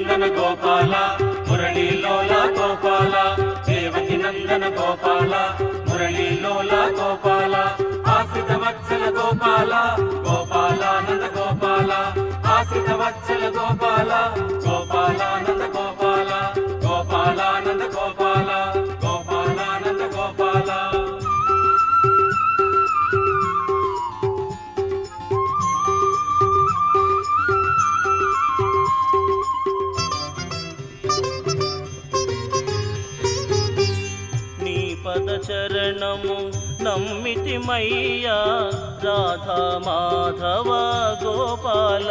నందన గోపాల మురళీలోల గోపాల దేవకి నందన గోపాల మురళీలోల గోపాల ఆశ్రిత వత్సల గోపాల గోపాలానంద గోపాల ఆశ్రిత వత్సల గోపాల గోపాలానంద గోపాల గోపాలానంద గోపాల గోపాలానంద గోపాల నీ పద చరణము నమ్మితిమయ్యా రాధా మాధవ గోపాల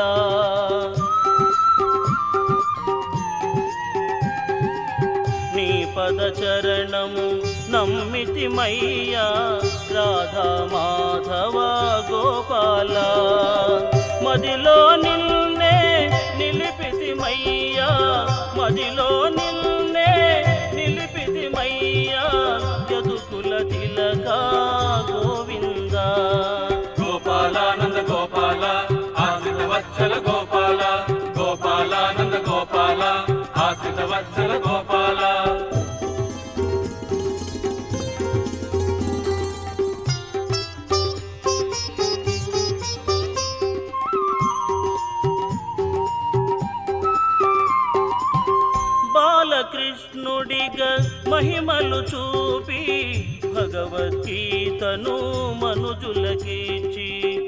నీ పద చరణము నమ్మితిమయ్యా రాధా మాధవ గోపాల మదిలో నిన్నే నిలిపితిమయ్యా మదిలో నిన్నే నిలిపితిమయ్యా యదుకుల తిలక గోవింద గోపాలానంద గోపాల ఆశ్రిత వత్సల గోపాల గోపాలానంద గోపాల ఆశ్రిత వత్సల గోపాల బాలకృష్ణుడిగా మహిమలు చూపి భగవద్గీతను మనుజులకిచ్చి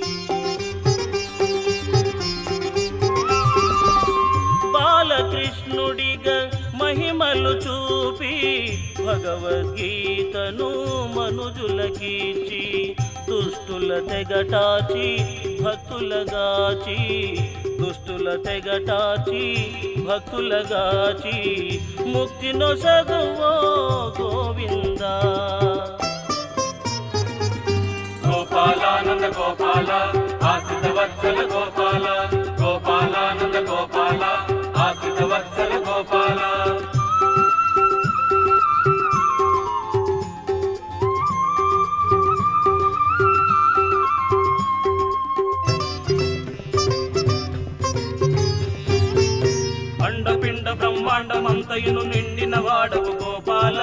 బాలకృష్ణుడిగా మహిమలు చూపి భగవద్గీతను మనుజులకిచ్చి దుష్టుల తెగటాచి భక్తులగాచి దుష్టుల తెగటాచి భక్తులగాచి ముక్తి నొసగువో గోవిందా గోపాలానంద గోపాల ఆశ్రిత వత్సల గోపాల గోపాలానంద గోపాల ఆశ్రిత వత్సల గోపాల అండపిండ బ్రహ్మాండమంతయును నిండిన వాడవు గోపాల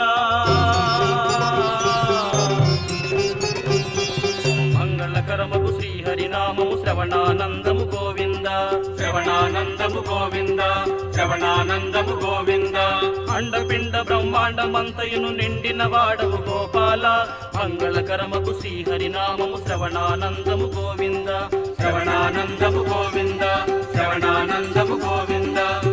మంగళకరమగు శ్రీహరినామము శ్రవణానందము గోవింద శ్రవణానందము గోవింద శ్రవణానందము గోవింద అండపిండ బ్రహ్మాండమంతయును నిండిన వాడవు గోపాల మంగళకరమగు శ్రీహరినామము శ్రవణానందము గోవింద శ్రవణానందము గోవింద శ్రవణానందము గోవింద